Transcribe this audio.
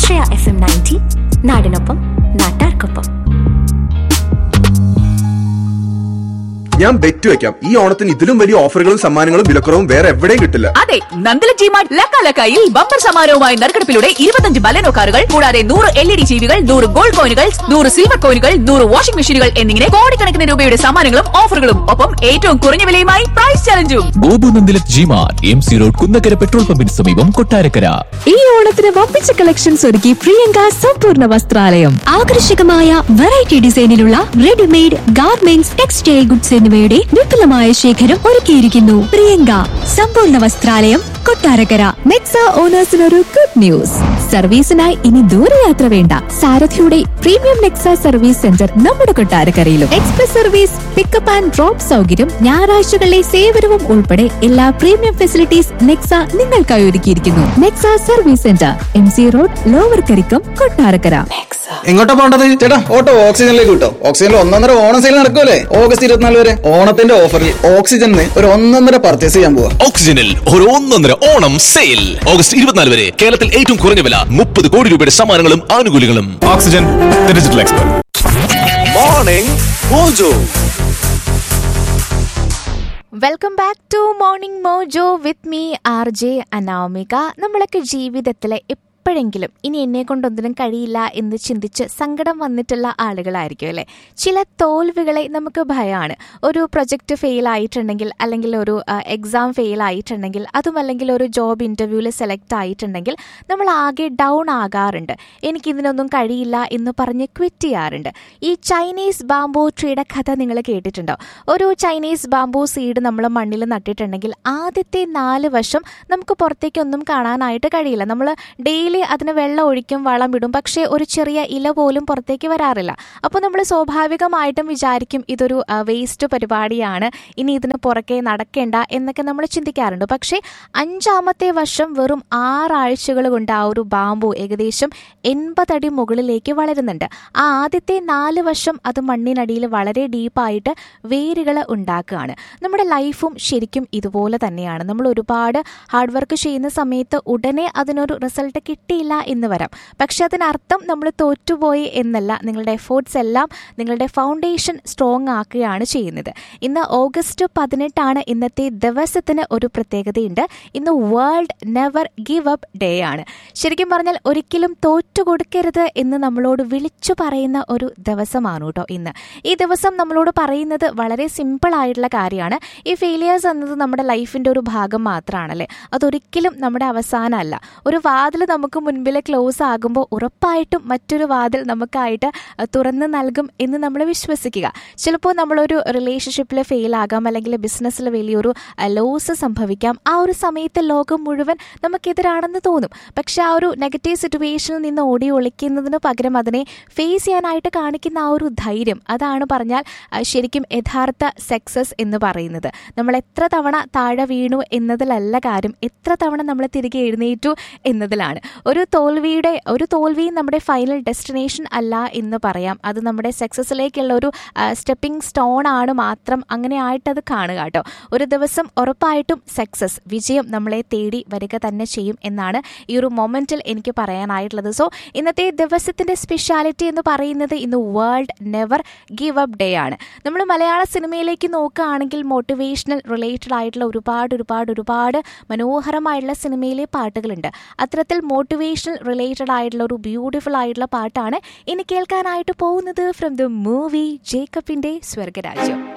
ആശ്രയ F M ninety നാടിനൊപ്പം നാട്ടാർക്കൊപ്പം ഞാൻ ബെറ്റ് വെക്കാം ഈ ഓണത്തിന് ഇതിലും വലിയ ഓഫറുകളും സമ്മാനങ്ങളും വിലക്കുറവും വേറെ എവിടെയും കിട്ടില്ല അതെ നന്ദല ജിമാർട്ട് ലക്കാലക്കായിൽ ബമ്പർ സമാരവുമായി നറുക്കെടുപ്പിലൂടെ ഇരുപത്തഞ്ച് ബലനോ കാറുകൾ കൂടാതെ നൂറ് എൽ ഇ ഡി ജീവികൾ നൂറ് ഗോൾഡ് കോയിനുകൾ നൂറ് സിൽവർ കോയിനുകൾ നൂറ് വാഷിംഗ് മെഷീനുകൾ എന്നിങ്ങനെ കോടിക്കണക്കിന് രൂപയുടെ സമ്മാനങ്ങളും ഓഫറുകളും ഒപ്പം ഏറ്റവും കുറഞ്ഞ വിലയുമായി പ്രൈസ് ചലഞ്ചും Gopu Nandilath G Mart M C road Kunnakkara petrol പമ്പിന് സമീപം കൊട്ടാരക്കര ഈ ഓണത്തിന് വമ്പിച്ച കളക്ഷൻസ് ഒരുക്കി പ്രിയങ്ക സമ്പൂർണ്ണ വസ്ത്രാലയം ആകർഷകമായ വെറൈറ്റി ഡിസൈനിലുള്ള റെഡിമെയ്ഡ് ഗാർമെന്റ്സ് ടെക്സ്റ്റൈൽ ഗുഡ്സ് എന്നിവയുടെ വിപുലമായ ശേഖരം ഒരുക്കിയിരിക്കുന്നു പ്രിയങ്ക സമ്പൂർണ്ണ വസ്ത്രാലയം കൊട്ടാരക്കര നെക്സ ഓണേഴ്സിനൊരു ഗുഡ് ന്യൂസ് സർവീസിനായി ഇനി ദൂരയാത്ര വേണ്ട സാരഥിയുടെ പ്രീമിയം നെക്സ സർവീസ് സെന്റർ നമ്മുടെ കൊട്ടാരക്കരയിലും express service pickup and drop സൗകര്യം ഞായറാഴ്ചകളിലെ സേവനവും ഉൾപ്പെടെ എല്ലാ പ്രീമിയം ഫെസിലിറ്റീസ് നെക്സ നിങ്ങൾക്കായി ഒരുക്കിയിരിക്കുന്നു Nexa service centre M C road lower Karikkam Kottarakkara എങ്ങോട്ടാ പോണ്ടത് ചേട്ടാ ഓട്ടോ ഓക്സിജനിലേക്ക് കിട്ടോ ഓക്സിജനിൽ ഒന്നൊന്നര ഓണം സെയിൽ നടക്കുമല്ലേ ഓഗസ്റ്റ് ഇരുപത്തിനാല് വരെ ഓണത്തിന്റെ ഓഫറിൽ ഓക്സിജനിൽ ഒരു ഒന്നൊന്നര പർച്ചേസ് ചെയ്യാൻ പോവാ ഓക്സിജനിൽ ഒരു ഒന്നൊന്നര ഓണം സെയിൽ ഓഗസ്റ്റ് ഇരുപത്തിനാല് വരെ കേരളത്തിൽ ഏറ്റവും കുറഞ്ഞ വില മുപ്പത് കോടി രൂപയുടെ സമ്മാനങ്ങളും ആനുകൂല്യങ്ങളും oxygen digital expert morning mojo welcome back to morning mojo with me R J Anamika നമ്മളൊക്കെ ജീവിതത്തിലെ എപ്പോഴെങ്കിലും ഇനി എന്നെ കൊണ്ടൊന്നിനും കഴിയില്ല എന്ന് ചിന്തിച്ച് സങ്കടം വന്നിട്ടുള്ള ആളുകളായിരിക്കും അല്ലേ ചില തോൽവികളെ നമുക്ക് ഭയമാണ് ഒരു പ്രൊജക്റ്റ് ഫെയിൽ ആയിട്ടുണ്ടെങ്കിൽ അല്ലെങ്കിൽ ഒരു എക്സാം ഫെയിൽ ആയിട്ടുണ്ടെങ്കിൽ അതും അല്ലെങ്കിൽ ഒരു ജോബ് ഇൻ്റർവ്യൂവിൽ സെലക്ട് ആയിട്ടുണ്ടെങ്കിൽ നമ്മൾ ആകെ ഡൗൺ ആകാറുണ്ട് എനിക്കിതിനൊന്നും കഴിയില്ല എന്ന് പറഞ്ഞ് ക്വിറ്റ് ചെയ്യാറുണ്ട് ഈ ചൈനീസ് ബാംബൂ ട്രീയുടെ കഥ നിങ്ങൾ കേട്ടിട്ടുണ്ടോ ഒരു ചൈനീസ് ബാംബൂ സീഡ് നമ്മൾ മണ്ണിൽ നട്ടിട്ടുണ്ടെങ്കിൽ ആദ്യത്തെ നാല് വർഷം നമുക്ക് പുറത്തേക്കൊന്നും കാണാനായിട്ട് കഴിയില്ല നമ്മൾ ഡെയിലി അതിന് വെള്ളം ഒഴിക്കും വളം ഇടും പക്ഷേ ഒരു ചെറിയ ഇല പോലും പുറത്തേക്ക് വരാറില്ല അപ്പോൾ നമ്മൾ സ്വാഭാവികമായിട്ടും വിചാരിക്കും ഇതൊരു വേസ്റ്റ് പരിപാടിയാണ് ഇനി ഇതിന് പുറകെ നടക്കേണ്ട എന്നൊക്കെ നമ്മൾ ചിന്തിക്കാറുണ്ട് പക്ഷേ അഞ്ചാമത്തെ വർഷം വെറും ആറാഴ്ചകൾ കൊണ്ട് ആ ഒരു ബാമ്പു ഏകദേശം എൺപതടി മുകളിലേക്ക് വളരുന്നുണ്ട് ആ ആദ്യത്തെ നാല് വർഷം അത് മണ്ണിനടിയിൽ വളരെ ഡീപ്പായിട്ട് വേരുകൾ ഉണ്ടാക്കുകയാണ് നമ്മുടെ ലൈഫും ശരിക്കും ഇതുപോലെ തന്നെയാണ് നമ്മൾ ഒരുപാട് ഹാർഡ് വർക്ക് ചെയ്യുന്ന സമയത്ത് ഉടനെ അതിനൊരു റിസൾട്ട് കിട്ടിയില്ല എന്ന് വരാം പക്ഷെ അതിനർത്ഥം നമ്മൾ തോറ്റുപോയി എന്നല്ല നിങ്ങളുടെ എഫേർട്സ് എല്ലാം നിങ്ങളുടെ ഫൗണ്ടേഷൻ സ്ട്രോങ് ആക്കുകയാണ് ചെയ്യുന്നത് ഇന്ന് ഓഗസ്റ്റ് പതിനെട്ടാണ് ഇന്നത്തെ ദിവസത്തിന് ഒരു പ്രത്യേകതയുണ്ട് ഇന്ന് world never give up day ആണ് ശരിക്കും പറഞ്ഞാൽ ഒരിക്കലും തോറ്റു കൊടുക്കരുത് എന്ന് നമ്മളോട് വിളിച്ചു പറയുന്ന ഒരു ദിവസമാണ് കേട്ടോ ഇന്ന് ഈ ദിവസം നമ്മളോട് പറയുന്നത് വളരെ സിമ്പിൾ ആയിട്ടുള്ള കാര്യമാണ് ഈ ഫെയിലിയേഴ്സ് എന്നത് നമ്മുടെ ലൈഫിൻ്റെ ഒരു ഭാഗം മാത്രമാണല്ലേ അതൊരിക്കലും നമ്മുടെ അവസാനമല്ല ഒരു വാതിൽ നമുക്ക് മുൻപിൽ ക്ലോസ് ആകുമ്പോൾ ഉറപ്പായിട്ടും മറ്റൊരു വാതിൽ നമുക്കായിട്ട് തുറന്ന് നൽകും എന്ന് നമ്മൾ വിശ്വസിക്കുക ചിലപ്പോൾ നമ്മളൊരു റിലേഷൻഷിപ്പിൽ ഫെയിൽ ആകാം അല്ലെങ്കിൽ ബിസിനസ്സിൽ വലിയൊരു ലോസ് സംഭവിക്കാം ആ ഒരു സമയത്ത് ലോകം മുഴുവൻ നമുക്കെതിരാണെന്ന് തോന്നും പക്ഷെ ആ ഒരു നെഗറ്റീവ് സിറ്റുവേഷനിൽ നിന്ന് ഓടി ഒളിക്കുന്നതിന് പകരം അതിനെ ഫേസ് ചെയ്യാനായിട്ട് കാണിക്കുന്ന ആ ഒരു ധൈര്യം അതാണ് പറഞ്ഞാൽ ശരിക്കും യഥാർത്ഥ സക്സസ് എന്ന് പറയുന്നത് നമ്മൾ എത്ര തവണ താഴെ വീണു എന്നതിലല്ല കാര്യം എത്ര തവണ നമ്മൾ തിരികെ എഴുന്നേറ്റു എന്നതിലാണ് ഒരു തോൽവിയുടെ ഒരു തോൽവിയും നമ്മുടെ ഫൈനൽ ഡെസ്റ്റിനേഷൻ അല്ല എന്ന് പറയാം അത് നമ്മുടെ സക്സസ്സിലേക്കുള്ള ഒരു സ്റ്റെപ്പിംഗ് സ്റ്റോൺ ആണ് മാത്രം അങ്ങനെ ആയിട്ടത് കാണുക കേട്ടോ ഒരു ദിവസം ഉറപ്പായിട്ടും സക്സസ് വിജയം നമ്മളെ തേടി വരിക തന്നെ ചെയ്യും എന്നാണ് ഈ ഒരു മൊമെന്റിൽ എനിക്ക് പറയാനായിട്ടുള്ളത് സോ ഇന്നത്തെ ദിവസത്തിന്റെ സ്പെഷ്യാലിറ്റി എന്ന് പറയുന്നത് ഇന്ന് world never give up day ആണ് നമ്മൾ മലയാള സിനിമയിലേക്ക് നോക്കുകയാണെങ്കിൽ മോട്ടിവേഷണൽ റിലേറ്റഡ് ആയിട്ടുള്ള ഒരുപാട് ഒരുപാട് ഒരുപാട് മനോഹരമായിട്ടുള്ള സിനിമയിലെ പാട്ടുകളുണ്ട് അത്തരത്തിൽ മോട്ടിവേഷണൽ റിലേറ്റഡ് ആയിട്ടുള്ള ഒരു ബ്യൂട്ടിഫുൾ ആയിട്ടുള്ള പാട്ടാണ് ഇനി കേൾക്കാനായിട്ട് പോകുന്നത് ഫ്രം ദ മൂവി ജേക്കബിന്റെ സ്വർഗരാജ്യം